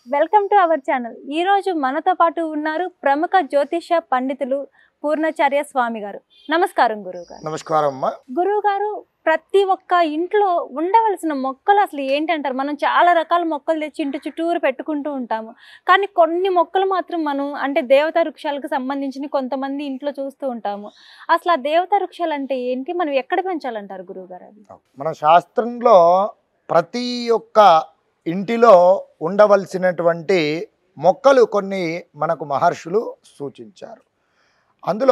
welcome to our channel ఈ రోజు మనతో పాటు ఉన్నారు ప్రముఖ జ్యోతిష పండితులు పూర్ణాచార్య స్వామి గారు నమస్కారం గురువు గారు నమస్కారం అమ్మా గురువు గారు ప్రతి ఒక్క ఇంట్లో ఉండవలసిన మొక్కలు అసలు ఏంటంటారు మనం చాలా రకాల మొక్కలు తెచ్చి ఇంటి చుట్టూరు పెట్టుకుంటూ ఉంటాము కానీ కొన్ని మొక్కలు మాత్రం మనం అంటే దేవతా వృక్షాలకు సంబంధించిన కొంతమంది ఇంట్లో చూస్తూ ఉంటాము అసలు ఆ దేవతా వృక్షాలు అంటే ఏంటి మనం ఎక్కడ పెంచాలంటారు గురువు గారు అది మన శాస్త్రంలో ప్రతి ఒక్క ఇంటిలో ఉండవలసినటువంటి మొక్కలు కొన్ని మనకు మహర్షులు సూచించారు అందులో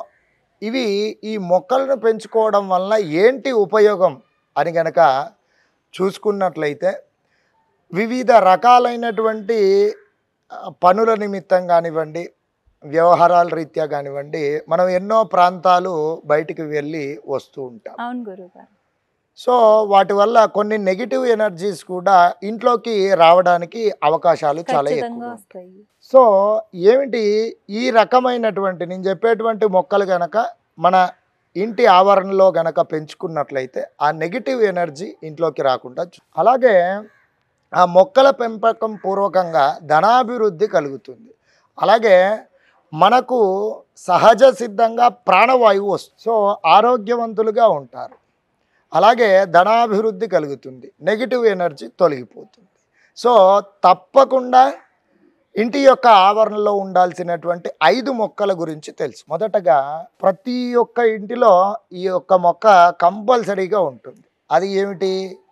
ఇవి ఈ మొక్కలను పెంచుకోవడం వల్ల ఏంటి ఉపయోగం అని గనక చూసుకున్నట్లయితే వివిధ రకాలైనటువంటి ఆ, పనుల నిమిత్తం కానివ్వండి వ్యవహారాల రీత్యా కానివ్వండి మనం ఎన్నో ప్రాంతాలు బయటికి వెళ్ళి వస్తూ ఉంటాం అవును గురువు గారు సో వాటి వల్ల కొన్ని నెగిటివ్ ఎనర్జీస్ కూడా ఇంట్లోకి రావడానికి అవకాశాలు చాలా ఖచ్చితంగా ఎక్కువ వస్తాయి సో ఏమిటి ఈ రకమైనటువంటి నేను చెప్పేటువంటి మొక్కలు గనక మన ఇంటి ఆవరణలో గనక పెంచుకున్నట్లయితే ఆ నెగిటివ్ ఎనర్జీ ఇంట్లోకి రాకుండా చూ- అలాగే ఆ మొక్కల పెంపకం పూర్వకంగా ధనాభివృద్ధి కలుగుతుంది అలాగే మనకు సహజ సిద్ధంగా ప్రాణవాయువు వస్తుంది సో ఆరోగ్యవంతులుగా ఉంటారు అలాగే ధనాభివృద్ధి కలుగుతుంది నెగిటివ్ ఎనర్జీ తొలగిపోతుంది సో తప్పకుండా ఇంటి యొక్క ఆవరణలో ఉండాల్సినటువంటి ఐదు మొక్కల గురించి తెలుసు మొదటగా ప్రతి ఒక్క ఇంటిలో ఈ యొక్క మొక్క కంపల్సరీగా ఉంటుంది అది ఏమిటి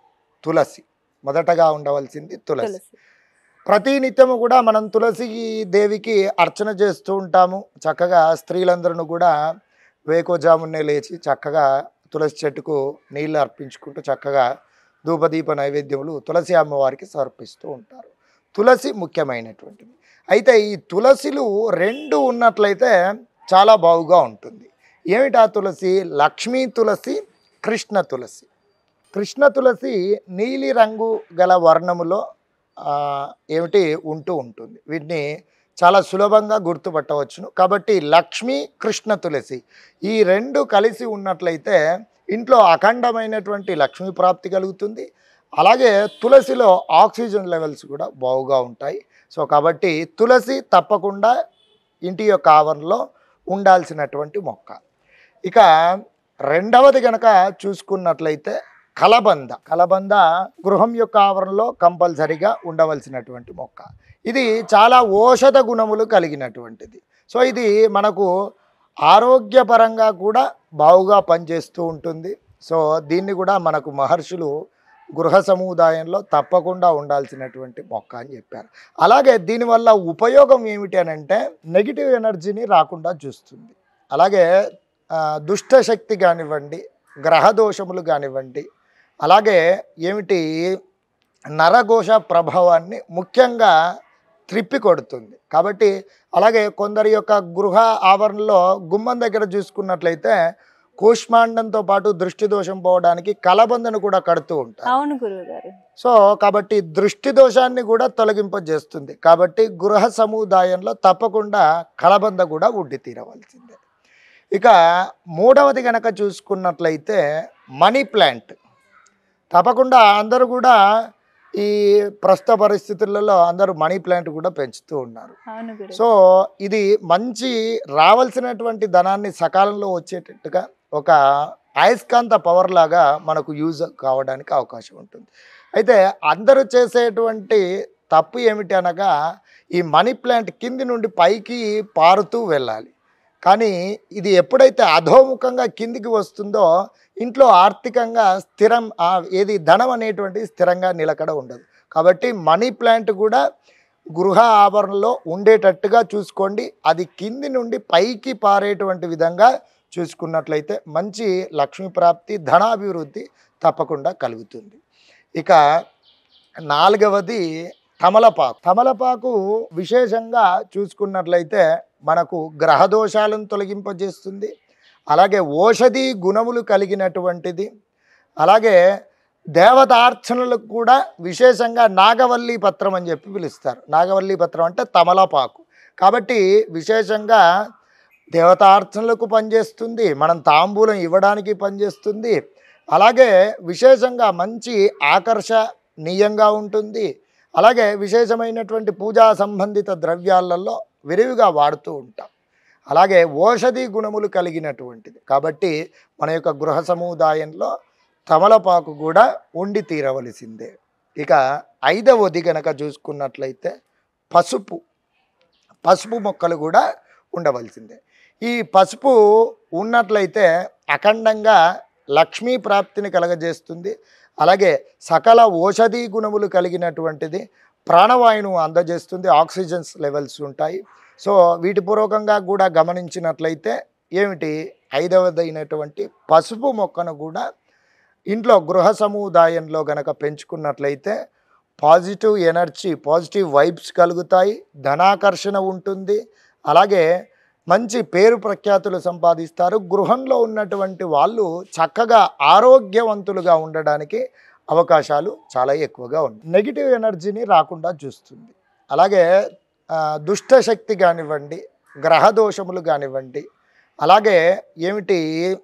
తులసి మొదటగా ఉండవలసింది తులసి తులసి ప్రతి నిత్యము కూడా మనం తులసి దేవికి అర్చన చేస్తూ ఉంటాము చక్కగా స్త్రీలందరూ కూడా వేకోజామునే లేచి చక్కగా తులసి చెట్టుకు నీళ్లు అర్పించుకుంటూ చక్కగా ధూపదీప నైవేద్యములు తులసి అమ్మవారికి సమర్పిస్తూ ఉంటారు తులసి ముఖ్యమైనటువంటిది అయితే ఈ తులసిలు రెండు ఉన్నట్లయితే చాలా బాగుగా ఉంటుంది ఏమిటా తులసి లక్ష్మీ తులసి కృష్ణ తులసి కృష్ణ తులసి నీలి రంగు గల వర్ణములో ఆ, ఏమిటి ఉంటూ ఉంటుంది వీటిని చాలా సులభంగా గుర్తుపట్టవచ్చును కాబట్టి లక్ష్మి కృష్ణ తులసి ఈ రెండు కలిసి ఉన్నట్లయితే ఇంట్లో అఖండమైనటువంటి లక్ష్మీ ప్రాప్తి కలుగుతుంది అలాగే తులసిలో ఆక్సిజన్ లెవెల్స్ కూడా బాగుగా ఉంటాయి సో కాబట్టి తులసి తప్పకుండా ఇంటి యొక్క ఆవరణలో ఉండాల్సినటువంటి మొక్క ఇక రెండవది గనక చూసుకున్నట్లయితే కలబంద కలబంద గృహం యొక్క ఆవరణలో కంపల్సరిగా ఉండవలసినటువంటి మొక్క ఇది చాలా ఔషధ గుణములు కలిగినటువంటిది సో ఇది మనకు ఆరోగ్యపరంగా కూడా బాగుగా పనిచేస్తూ ఉంటుంది సో దీన్ని కూడా మనకు మహర్షులు గృహ సముదాయంలో తప్పకుండా ఉండాల్సినటువంటి మొక్క అని చెప్పారు అలాగే దీనివల్ల ఉపయోగం ఏమిటి అని అంటే నెగిటివ్ ఎనర్జీని రాకుండా చూస్తుంది అలాగే ఆ, దుష్ట శక్తి కానివ్వండి గ్రహ దోషములు కానివ్వండి అలాగే ఏమిటి నరఘోష ప్రభావాన్ని ముఖ్యంగా త్రిప్పి కొడుతుంది కాబట్టి అలాగే కొందరి యొక్క గృహ ఆవరణలో గుమ్మం దగ్గర చూసుకున్నట్లయితే కూష్మాండంతో పాటు దృష్టి దోషం పోవడానికి కలబందను కూడా కడుతూ ఉంటారు అవును గురువు గారు సో కాబట్టి దృష్టి దోషాన్ని కూడా తొలగింపజేస్తుంది కాబట్టి గృహ సముదాయంలో తప్పకుండా కలబంద కూడా ఉండి తీరవలసిందే ఇక మూడవది గనక చూసుకున్నట్లయితే మనీ ప్లాంట్ తప్పకుండా అందరూ కూడా ఈ ప్రస్తుత పరిస్థితులలో అందరూ మనీ ప్లాంట్ కూడా పెంచుతూ ఉన్నారు అవును గురువు సో ఇది మంచి రావాల్సినటువంటి ధనాన్ని సకాలంలో వచ్చేటట్టుగా ఒక అయస్కాంత పవర్ లాగా మనకు యూజ్ కావడానికి అవకాశం ఉంటుంది అయితే అందరూ చేసేటువంటి తప్పు ఏమిటి అనగా ఈ మనీ ప్లాంట్ కింది నుండి పైకి పారుతూ వెళ్ళాలి కానీ ఇది ఎప్పుడైతే అధోముఖంగా కిందికి వస్తుందో ఇంట్లో ఆర్థికంగా స్థిరం ఆ, ఏది ధనం అనేటువంటిది స్థిరంగా నిలకడ ఉండదు కాబట్టి మనీ ప్లాంట్ కూడా గృహ ఆవరణలో ఉండేటట్టుగా చూసుకోండి అది కింది నుండి పైకి పారేటువంటి విధంగా చూసుకున్నట్లయితే మంచి లక్ష్మీ ప్రాప్తి ధనాభివృద్ధి తప్పకుండా కలుగుతుంది ఇక నాలుగవది తమలపాకు తమలపాకు విశేషంగా చూసుకున్నట్లయితే మనకు గ్రహ దోషాలను తొలగింపజేస్తుంది అలాగే ఓషధి గుణములు కలిగినటువంటిది అలాగే దేవతార్చనలకు కూడా విశేషంగా నాగవల్లి పత్రం అని చెప్పి పిలుస్తారు నాగవల్లి పత్రం అంటే తమలపాకు కాబట్టి విశేషంగా దేవతార్చనలకు పనిచేస్తుంది మనం తాంబూలం ఇవ్వడానికి పనిచేస్తుంది అలాగే విశేషంగా మంచి ఆకర్షణీయంగా ఉంటుంది అలాగే విశేషమైనటువంటి పూజా సంబంధిత ద్రవ్యాలలో విరివిగా వాడుతూ ఉంటాం అలాగే ఓషధి గుణములు కలిగినటువంటిది కాబట్టి మన యొక్క గృహ సముదాయంలో తమలపాకు కూడా ఉండి తీరవలసిందే ఇక ఐదవది గనక చూసుకున్నట్లయితే పసుపు పసుపు మొక్కలు కూడా ఉండవలసిందే ఈ పసుపు ఉన్నట్లయితే అఖండంగా లక్ష్మీ ప్రాప్తిని కలగజేస్తుంది అలాగే సకల ఓషధి గుణములు కలిగినటువంటిది ప్రాణవాయువును అందజేస్తుంది ఆక్సిజన్స్ లెవెల్స్ ఉంటాయి సో వీటి పూర్వకంగా కూడా గమనించినట్లయితే ఏమిటి ఐదవదైనటువంటి పసుపు మొక్కను కూడా ఇంట్లో గృహ సముదాయంలో గనక పెంచుకున్నట్లయితే పాజిటివ్ ఎనర్జీ పాజిటివ్ వైబ్స్ కలుగుతాయి ధనాకర్షణ ఉంటుంది అలాగే మంచి పేరు ప్రఖ్యాతులు సంపాదిస్తారు గృహంలో ఉన్నటువంటి వాళ్ళు చక్కగా ఆరోగ్యవంతులుగా ఉండడానికి అవకాశాలు చాలా ఎక్కువగా ఉన్నాయి నెగిటివ్ ఎనర్జీని రాకుండా చూస్తుంది అలాగే ఆ, దుష్ట శక్తి కానివ్వండి గ్రహ దోషములు కానివ్వండి అలాగే ఏమిటి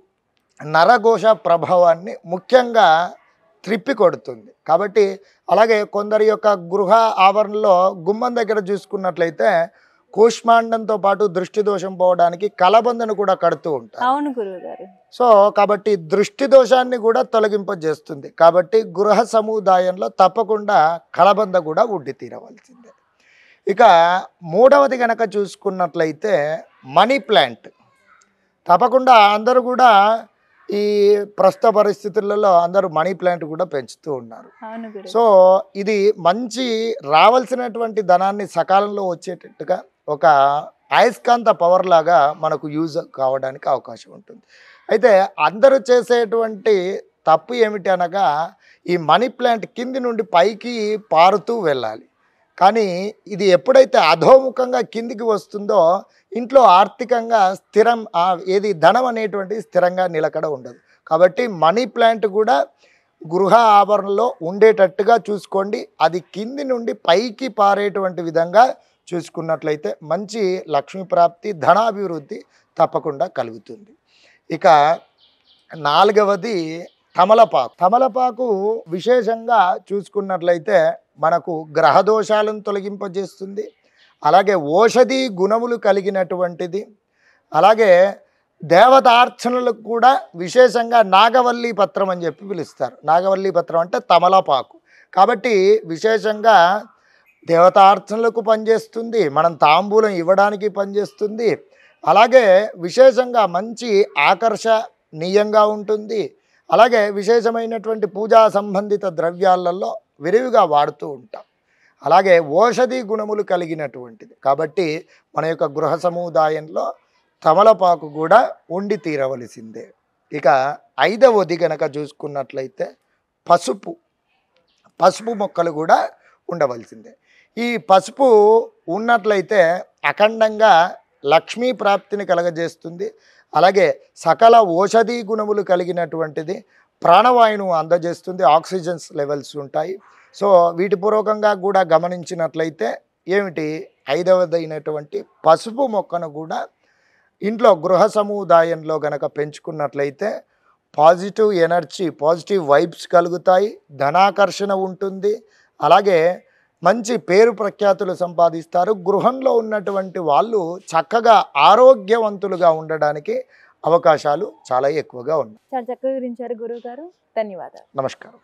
నరఘోష ప్రభావాన్ని ముఖ్యంగా త్రిప్పి కొడుతుంది కాబట్టి అలాగే కొందరి యొక్క గృహ ఆవరణలో గుమ్మం దగ్గర చూసుకున్నట్లయితే కూష్మాండంతో పాటు దృష్టి దోషం పోవడానికి కలబందను కూడా కడుతూ ఉంటారు అవును గురువు గారు సో కాబట్టి దృష్టి దోషాన్ని కూడా తొలగింపజేస్తుంది కాబట్టి గృహ సముదాయంలో తప్పకుండా కలబంద కూడా ఉండి తీరవలసిందే ఇక మూడవది గనక చూసుకున్నట్లయితే మనీ ప్లాంట్ తప్పకుండా అందరూ కూడా ఈ ప్రస్తుత పరిస్థితులలో అందరూ మనీ ప్లాంట్ కూడా పెంచుతూ ఉన్నారు అవును గురువు సో ఇది మంచి రావాల్సినటువంటి ధనాన్ని సకాలంలో వచ్చేటట్టుగా ఒక అయస్కాంత పవర్ లాగా మనకు యూజ్ కావడానికి అవకాశం ఉంటుంది అయితే అందరూ చేసేటువంటి తప్పు ఏమిటి అనగా ఈ మనీ ప్లాంట్ కింది నుండి పైకి పారుతూ వెళ్ళాలి కానీ ఇది ఎప్పుడైతే అధోముఖంగా కిందికి వస్తుందో ఇంట్లో ఆర్థికంగా స్థిరం ఆ, ఏది ధనం అనేటువంటిది స్థిరంగా నిలకడ ఉండదు కాబట్టి మనీ ప్లాంట్ కూడా గృహ ఆవరణలో ఉండేటట్టుగా చూసుకోండి అది కింది నుండి పైకి పారేటువంటి విధంగా చూసుకున్నట్లయితే మంచి లక్ష్మీ ప్రాప్తి ధనాభివృద్ధి తప్పకుండా కలుగుతుంది ఇక నాలుగవది తమలపాకు తమలపాకు విశేషంగా చూసుకున్నట్లయితే మనకు గ్రహ దోషాలను తొలగింపజేస్తుంది అలాగే ఓషధి గుణములు కలిగినటువంటిది అలాగే దేవతార్చనలకు కూడా విశేషంగా నాగవల్లి పత్రం అని చెప్పి పిలుస్తారు నాగవల్లి పత్రం అంటే తమలపాకు కాబట్టి విశేషంగా దేవతార్చనలకు పనిచేస్తుంది మనం తాంబూలం ఇవ్వడానికి పనిచేస్తుంది అలాగే విశేషంగా మంచి ఆకర్షణీయంగా ఉంటుంది అలాగే విశేషమైనటువంటి పూజా సంబంధిత ద్రవ్యాలలో విరివిగా వాడుతూ ఉంటాం అలాగే ఓషధి గుణములు కలిగినటువంటిది కాబట్టి మన యొక్క గృహ సముదాయంలో తమలపాకు కూడా ఉండి తీరవలసిందే ఇక ఐదవది గనక చూసుకున్నట్లయితే పసుపు పసుపు మొక్కలు కూడా ఉండవలసిందే ఈ పసుపు ఉన్నట్లయితే అఖండంగా లక్ష్మీ ప్రాప్తిని కలగజేస్తుంది అలాగే సకల ఓషధి గుణములు కలిగినటువంటిది ప్రాణవాయువును అందజేస్తుంది ఆక్సిజన్స్ లెవెల్స్ ఉంటాయి సో వీటి పూర్వకంగా కూడా గమనించినట్లయితే ఏమిటి ఐదవదైనటువంటి పసుపు మొక్కను కూడా ఇంట్లో గృహ సముదాయంలో గనక పెంచుకున్నట్లయితే పాజిటివ్ ఎనర్జీ పాజిటివ్ వైబ్స్ కలుగుతాయి ధనాకర్షణ ఉంటుంది అలాగే మంచి పేరు ప్రఖ్యాతులు సంపాదిస్తారు గృహంలో ఉన్నటువంటి వాళ్ళు చక్కగా ఆరోగ్యవంతులుగా ఉండడానికి అవకాశాలు చాలా ఎక్కువగా ఉన్నాయి చాలా చక్కగా వివరించారు గురువు గారు ధన్యవాదాలు నమస్కారం